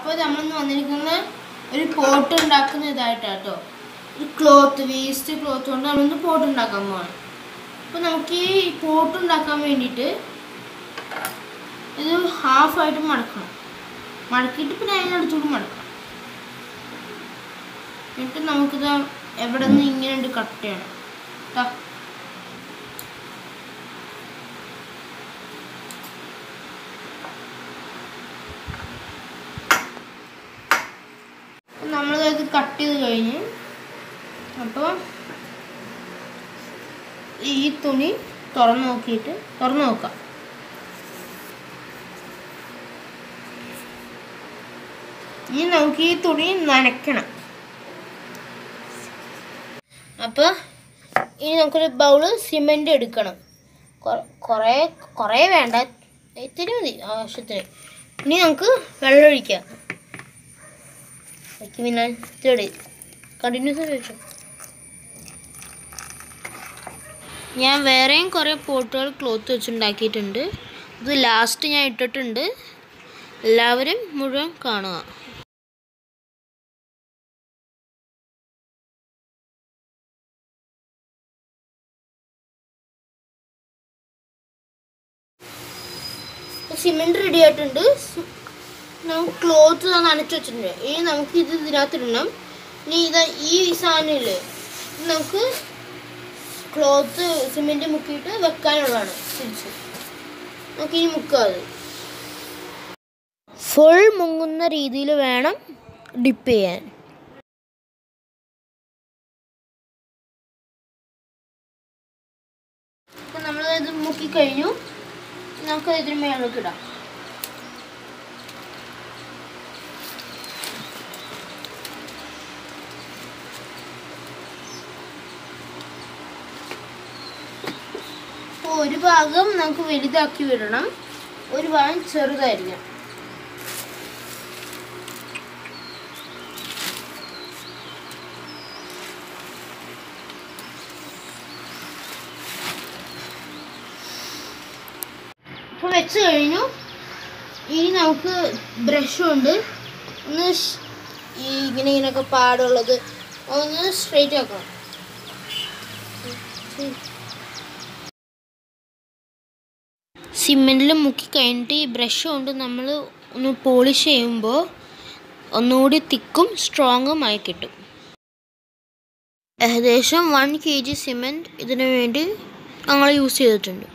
അപ്പോൾ നമ്മളിന്ന് വന്നിരിക്കുന്ന ഒരു പോട്ട് ഉണ്ടാക്കുന്ന ഇതായിട്ടാട്ടോ ഒരു ക്ലോത്ത് വേസ്റ്റ് ക്ലോത്ത് കൊണ്ട് നമ്മളിന്ന് പോട്ട് ഉണ്ടാക്കാൻ പോവാണ് അപ്പോൾ നമുക്ക് ഈ പോട്ട് ഉണ്ടാക്കാൻ വേണ്ടിയിട്ട് ഇത് ഹാഫായിട്ട് മടക്കണം മടക്കിയിട്ട് പിന്നെ അതിനടുത്തോട്ട് മടക്കണം എന്നിട്ട് നമുക്കിത് എവിടെ നിന്ന് ഇങ്ങനെ ഉണ്ട് കട്ട് ചെയ്യണം ട്ടാ. നമ്മളത് കട്ട് ചെയ്ത് കഴിഞ്ഞ് അപ്പോൾ ഈ തുണി തുറന്ന് നോക്കിയിട്ട് തുറന്ന് നോക്കാം ഇനി നമുക്ക് ഈ തുണി നനയ്ക്കണം അപ്പോൾ ഇനി നമുക്കൊരു ബൗള് സിമെൻ്റ് എടുക്കണം കൊ- കുറേ കുറേ വേണ്ട ഇത്തിരി മതി ആവശ്യത്തിന് ഇനി നമുക്ക് വെള്ളം ഒഴിക്കാം ഓക്കെ പിന്നെ ഇത്തിരി കണ്ടിന്യൂസ് ചോദിച്ചു ഞാൻ വേറെയും കുറേ പോട്ടുകൾ ക്ലോത്ത് വെച്ചുണ്ടാക്കിയിട്ടുണ്ട് ഇത് ലാസ്റ്റ് ഞാൻ ഇട്ടിട്ടുണ്ട് എല്ലാവരും മുഴുവൻ കാണുക സിമെന്റ് റെഡി ആയിട്ടുണ്ട് സി- നമുക്ക് ക്ലോത്ത് നനച്ച് വെച്ചിട്ടുണ്ട് ഇനി നമുക്ക് ഇത് ഇതിനകത്ത് ഇടണം ഇനി ഇത് ഈ സാധനമില്ലേ ഇത് നമുക്ക് ക്ലോത്ത് സിമെന്റ് മുക്കിയിട്ട് വെക്കാനുള്ളതാണ് തിരിച്ച് നമുക്ക് ഇനി മുക്കുക അത് ഫുൾ മുങ്ങുന്ന രീതിയിൽ വേണം ഡിപ്പ് ചെയ്യാൻ അപ്പം നമ്മൾ ഇത് മുക്കി കഴിഞ്ഞു നമുക്ക് ഇതിന് മേളിലേക്ക് ഇടാം അപ്പോൾ ഒരു ഭാഗം നമുക്ക് വലുതാക്കി വിടണം ഒരു ഭാഗം ചെറുതായിരിക്കണം അപ്പോൾ വെച്ച് കഴിഞ്ഞു ഇനി നമുക്ക് ബ്രഷ് കൊണ്ട് ഒന്ന് ഷ്- ഈ ഇങ്ങനെ ഇങ്ങനെയൊക്കെ പാടുള്ളത് ഒന്ന് സ്ട്രെയിറ്റ് ആക്കണം സിമെൻറ്റിൽ മുക്കി കഴിഞ്ഞിട്ട് ഈ ബ്രഷ് കൊണ്ട് നമ്മൾ ഒന്ന് പോളിഷ് ചെയ്യുമ്പോൾ ഒന്നുകൂടി തിക്കും സ്ട്രോങ്ങും ആയി കിട്ടും ഏകദേശം വൺ കെ ജി സിമെൻറ്റ് ഇതിനു വേണ്ടി ഞങ്ങൾ യൂസ് ചെയ്തിട്ടുണ്ട്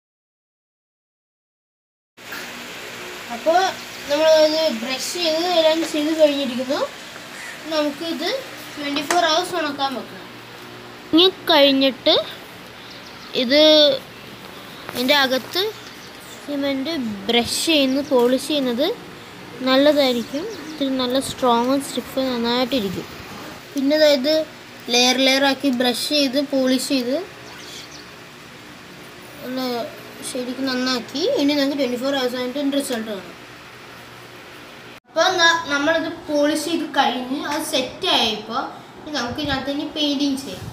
അപ്പോൾ നമ്മൾ ഇത് ബ്രഷ് ചെയ്ത് എല്ലാം ചെയ്ത് കഴിഞ്ഞിരിക്കുന്നു നമുക്കിത് ട്വൻറ്റി ഫോർ ഹവേഴ്സ് ഉണക്കാൻ വെക്കണം ഇനി കഴിഞ്ഞിട്ട് ഇത് ഇതിൻ്റെ അകത്ത് സിമെൻറ്റ് ബ്രഷ് ചെയ്യുന്നത് പോളിഷ് ചെയ്യുന്നത് നല്ലതായിരിക്കും ഇത്തിരി നല്ല സ്ട്രോങ്ങും സ്റ്റിഫ് നന്നായിട്ടിരിക്കും പിന്നെ അതായത് ലെയർ ലെയർ ആക്കി ബ്രഷ് ചെയ്ത് പോളിഷ് ചെയ്ത് ഒന്ന് ശരിക്കും നന്നാക്കി ഇനി നമുക്ക് ട്വൻറ്റി ഫോർ ഹവേഴ്സ് ആയിട്ട് റിസൾട്ട് കാണാം അപ്പോൾ നമ്മളിത് പോളിഷ് ചെയ്ത് കഴിഞ്ഞ് അത് സെറ്റ് ആയപ്പോൾ നമുക്ക് ഇതിനകത്ത് ഇനി പെയിൻറ്റിങ് ചെയ്യാം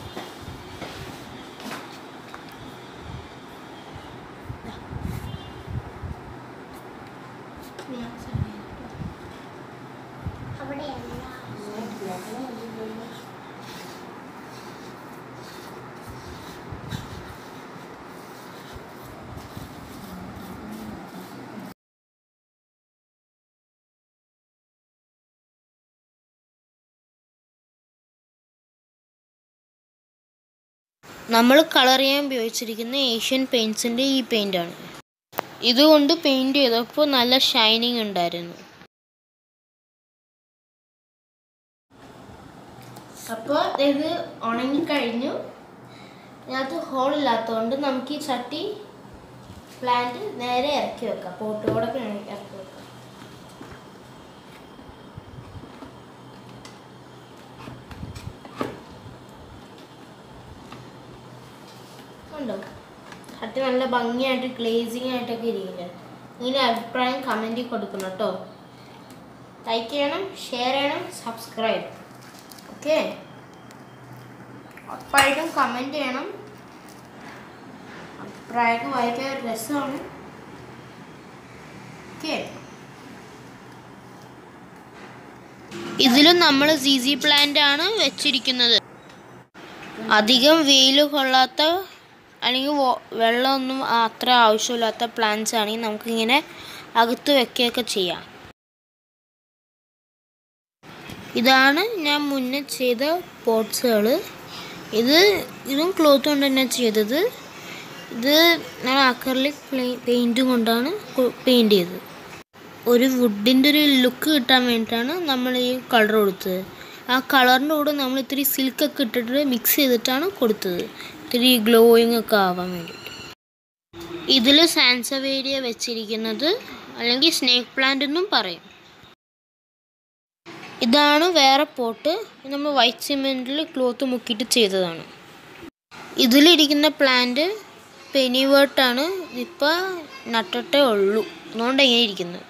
നമ്മൾ കളർ ചെയ്യാൻ ഉപയോഗിച്ചിരിക്കുന്ന ഏഷ്യൻ പെയിൻസിൻ്റെ ഈ പെയിൻ്റാണ് ഇതുകൊണ്ട് പെയിൻറ് ചെയ്തപ്പോൾ നല്ല ഷൈനിങ് ഉണ്ടായിരുന്നു അപ്പോൾ ഇത് ഉണങ്ങിക്കഴിഞ്ഞു ഇതിനകത്ത് ഹോൾ ഇല്ലാത്തതുകൊണ്ട് നമുക്ക് ഈ ചട്ടി പ്ലാന്റ് നേരെ ഇറക്കി വെക്കാം പോട്ടോടെ ഇറക്കി വെക്കാം ഉണ്ടോ ചട്ടി നല്ല ഭംഗിയായിട്ട് ഗ്ലേസിങ് ആയിട്ടൊക്കെ ഇരിക്കില്ല നിങ്ങളുടെ അഭിപ്രായം കമൻറ്റിൽ കൊടുക്കണം കേട്ടോ ലൈക്ക് ചെയ്യണം ഷെയർ ചെയ്യണം സബ്സ്ക്രൈബ് ഓക്കെ ഉറപ്പായിട്ടും കമൻറ്റ് ചെയ്യണം അഭിപ്രായമൊക്കെ വായിക്കാൻ ഒരു രസമാണ് ഓക്കെ ഇതിലും നമ്മൾ സി സി പ്ലാന്റ് ആണ് വെച്ചിരിക്കുന്നത് അധികം വെയിൽ കൊള്ളാത്ത അല്ലെങ്കിൽ വോ- വെള്ളമൊന്നും അത്ര ആവശ്യമില്ലാത്ത പ്ലാന്റ്സ് ആണെങ്കിൽ നമുക്കിങ്ങനെ അകത്ത് വെക്കുകയൊക്കെ ചെയ്യാം ഇതാണ് ഞാൻ മുന്നേ ചെയ്ത പോട്ട്സുകൾ ഇത് ഇതും ക്ലോത്ത് കൊണ്ട് തന്നെ ചെയ്തത് ഇത് ഞാൻ അക്കർലിക് പെയിൻറ്റും കൊണ്ടാണ് പെയിൻറ് ചെയ്തത് ഒരു വുഡിൻ്റെ ഒരു ലുക്ക് കിട്ടാൻ വേണ്ടിയിട്ടാണ് നമ്മൾ ഈ കളർ കൊടുത്തത് ആ കളറിൻ്റെ കൂടെ നമ്മൾ ഇത്തിരി സിൽക്കൊക്കെ ഇട്ടിട്ട് മിക്സ് ചെയ്തിട്ടാണ് കൊടുത്തത് ഇത്തിരി ഗ്ലോയിങ് ഒക്കെ ആവാൻ വേണ്ടിയിട്ട് ഇതിൽ സാൻസവേരിയ വെച്ചിരിക്കുന്നത് അല്ലെങ്കിൽ സ്നേക്ക് പ്ലാന്റ് എന്നും പറയും ഇതാണ് വേറെ പോട്ട് ഇത് നമ്മൾ വൈറ്റ് സിമെൻറ്റിൽ ക്ലോത്ത് മുക്കിയിട്ട് ചെയ്തതാണ് ഇതിലിരിക്കുന്ന പ്ലാന്റ് പെനിവേർട്ടാണ് ഇപ്പോൾ നട്ടിട്ടേ ഉള്ളൂ അതുകൊണ്ട് ഇങ്ങനെ ഇരിക്കുന്നത്